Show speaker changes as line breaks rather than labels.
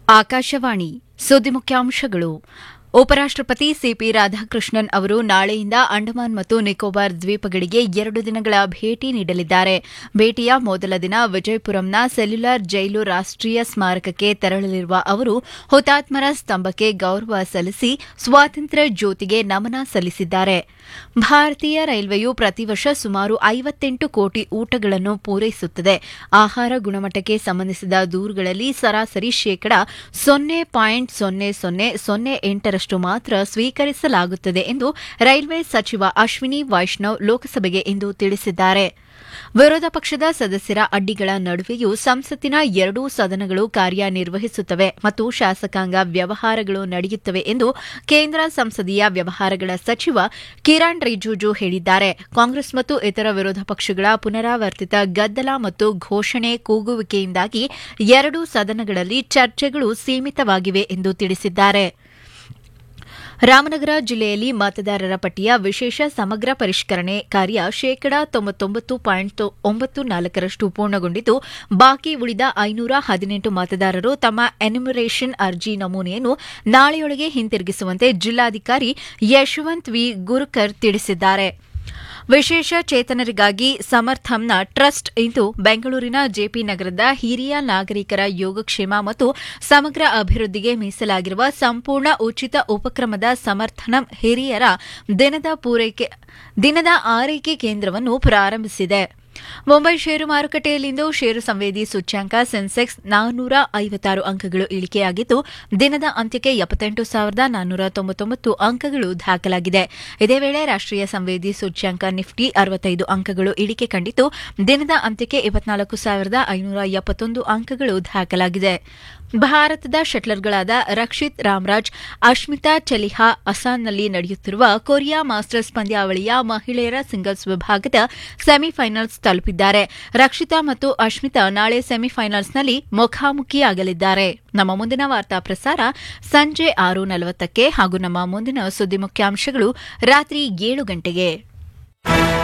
ಆಕಾಶವಾಣಿ ಸುದ್ದಿ ಮುಖ್ಯಾಂಶಗಳು ಉಪರಾಷ್ಟಪತಿ ಸಿಪಿ ರಾಧಾಕೃಷ್ಣನ್ ಅವರು ನಾಳೆಯಿಂದ ಅಂಡಮಾನ್ ಮತ್ತು ನಿಕೋಬಾರ್ ದ್ವೀಪಗಳಿಗೆ ಎರಡು ದಿನಗಳ ಭೇಟಿ ನೀಡಲಿದ್ದಾರೆ ಭೇಟಿಯ ಮೊದಲ ದಿನ ವಿಜಯಪುರಂನ ಸೆಲ್ಯುಲಾರ್ ಜೈಲು ರಾಷ್ಟೀಯ ಸ್ಮಾರಕಕ್ಕೆ ತೆರಳಲಿರುವ ಅವರು ಹುತಾತ್ಮರ ಸ್ತಂಭಕ್ಕೆ ಗೌರವ ಸಲ್ಲಿಸಿ ಸ್ವಾತಂತ್ರ್ಯ ಜ್ಯೋತಿಗೆ ನಮನ ಸಲ್ಲಿಸಿದ್ದಾರೆ ಭಾರತೀಯ ರೈಲ್ವೆಯು ಪ್ರತಿ ವರ್ಷ ಸುಮಾರು ಐವತ್ತೆಂಟು ಕೋಟಿ ಊಟಗಳನ್ನು ಪೂರೈಸುತ್ತದೆ ಆಹಾರ ಗುಣಮಟ್ಟಕ್ಕೆ ಸಂಬಂಧಿಸಿದ ದೂರುಗಳಲ್ಲಿ ಸರಾಸರಿ ಶೇಕಡಾ ಸೊನ್ನೆ ಪಾಯಿಂಟ್ ಸೊನ್ನೆ ಸೊನ್ನೆ ಸೊನ್ನೆ ಎಂಟರಷ್ಟು ಮಾತ್ರ ಸ್ವೀಕರಿಸಲಾಗುತ್ತದೆ ಎಂದು ರೈಲ್ವೆ ಸಚಿವ ಅಶ್ವಿನಿ ವೈಷ್ಣವ್ ಲೋಕಸಭೆಗೆ ಇಂದು ತಿಳಿಸಿದ್ದಾರೆ ವಿರೋಧ ಪಕ್ಷದ ಸದಸ್ಯರ ಅಡ್ಡಿಗಳ ನಡುವೆಯೂ ಸಂಸತ್ತಿನ ಎರಡೂ ಸದನಗಳು ಕಾರ್ಯನಿರ್ವಹಿಸುತ್ತವೆ ಮತ್ತು ಶಾಸಕಾಂಗ ವ್ಯವಹಾರಗಳು ನಡೆಯುತ್ತವೆ ಎಂದು ಕೇಂದ್ರ ಸಂಸದೀಯ ವ್ಯವಹಾರಗಳ ಸಚಿವ ಕಿರಣ್ ರಿಜಿಜು ಹೇಳಿದ್ದಾರೆ ಕಾಂಗ್ರೆಸ್ ಮತ್ತು ಇತರ ವಿರೋಧ ಪಕ್ಷಗಳ ಪುನರಾವರ್ತಿತ ಗದ್ದಲ ಮತ್ತು ಘೋಷಣೆ ಕೂಗುವಿಕೆಯಿಂದಾಗಿ ಎರಡೂ ಸದನಗಳಲ್ಲಿ ಚರ್ಚೆಗಳು ಸೀಮಿತವಾಗಿವೆ ಎಂದು ತಿಳಿಸಿದ್ದಾರೆ ರಾಮನಗರ ಜಿಲ್ಲೆಯಲ್ಲಿ ಮತದಾರರ ಪಟ್ಟಿಯ ವಿಶೇಷ ಸಮಗ್ರ ಪರಿಷ್ಕರಣೆ ಕಾರ್ಯ ಶೇಕಡಾ ತೊಂಬತ್ತೊಂಬತ್ತು ಪಾಯಿಂಟ್ ಒಂಬತ್ತು ನಾಲ್ಕರಷ್ಟು ಪೂರ್ಣಗೊಂಡಿದ್ದು ಬಾಕಿ ಉಳಿದ ಐನೂರ ಹದಿನೆಂಟು ಮತದಾರರು ತಮ್ಮ ಎನ್ಯುಮರೇಷನ್ ಅರ್ಜಿ ನಮೂನೆಯನ್ನು ನಾಳೆಯೊಳಗೆ ಹಿಂತಿರುಗಿಸುವಂತೆ ಜಿಲ್ಲಾಧಿಕಾರಿ ಯಶವಂತ್ ವಿ ಗುರುಕರ್ ತಿಳಿಸಿದ್ದಾರೆ ವಿಶೇಷ ಚೇತನರಿಗಾಗಿ ಸಮರ್ಥಂನ ಟ್ರಸ್ಟ್ ಇಂದು ಬೆಂಗಳೂರಿನ ಜೆಪಿ ನಗರದ ಹಿರಿಯ ನಾಗರಿಕರ ಯೋಗಕ್ಷೇಮ ಮತ್ತು ಸಮಗ್ರ ಅಭಿವೃದ್ಧಿಗೆ ಮೀಸಲಾಗಿರುವ ಸಂಪೂರ್ಣ ಉಚಿತ ಉಪಕ್ರಮದ ಸಮರ್ಥನಂ ಹಿರಿಯರ ದಿನದ ಪೂರೈಕೆ ದಿನದ ಆರೈಕೆ ಕೇಂದ್ರವನ್ನು ಪ್ರಾರಂಭಿಸಿದೆ ಮುಂಬೈ ಷೇರು ಮಾರುಕಟ್ಟೆಯಲ್ಲಿಂದು ಷೇರು ಸಂವೇದಿ ಸೂಚ್ಯಂಕ ಸೆನ್ಸೆಕ್ಸ್ ನಾನ್ನೂರ ಐವತ್ತಾರು ಅಂಕಗಳು ಇಳಿಕೆಯಾಗಿದ್ದು ದಿನದ ಅಂತ್ಯಕ್ಕೆ ಎಪ್ಪತ್ತೆಂಟು ಸಾವಿರದ ನಾನ್ನೂರ ತೊಂಬತ್ತೊಂಬತ್ತು ಅಂಕಗಳು ದಾಖಲಾಗಿದೆ ಇದೇ ವೇಳೆ ರಾಷ್ಟೀಯ ಸಂವೇದಿ ಸೂಚ್ಯಂಕ ನಿಫ್ಟಿ ಅರವತ್ತೈದು ಅಂಕಗಳು ಇಳಿಕೆ ಕಂಡಿದ್ದು ದಿನದ ಅಂತ್ಯಕ್ಕೆ ಇಪ್ಪತ್ನಾಲ್ಕು ಸಾವಿರದ ಐನೂರ ಎಪ್ಪತ್ತೊಂದು ಅಂಕಗಳು ದಾಖಲಾಗಿದೆ ಭಾರತದ ಶಟ್ಲರ್ಗಳಾದ ರಕ್ಷಿತ್ ರಾಮರಾಜ್ ಅಶ್ಮಿತಾ ಚಲಿಹಾ ಅಸ್ಸಾಂನಲ್ಲಿ ನಡೆಯುತ್ತಿರುವ ಕೊರಿಯಾ ಮಾಸ್ಟರ್ಸ್ ಪಂದ್ಯಾವಳಿಯ ಮಹಿಳೆಯರ ಸಿಂಗಲ್ಸ್ ವಿಭಾಗದ ಸೆಮಿಫೈನಲ್ಸ್ ತಲುಪಿದ್ದಾರೆ ರಕ್ಷಿತಾ ಮತ್ತು ಅಶ್ಮಿತಾ ನಾಳೆ ಸೆಮಿಫೈನಲ್ಸ್ನಲ್ಲಿ ಮುಖಾಮುಖಿಯಾಗಲಿದ್ದಾರೆ ನಮ್ಮ ಮುಂದಿನ ವಾರ್ತಾ ಪ್ರಸಾರ ಸಂಜೆ ಆರು ನಲವತ್ತಕ್ಕೆ ಹಾಗೂ ನಮ್ಮ ಮುಂದಿನ ಸುದ್ದಿ ಮುಖ್ಯಾಂಶಗಳು ರಾತ್ರಿ ಏಳು ಗಂಟೆಗೆ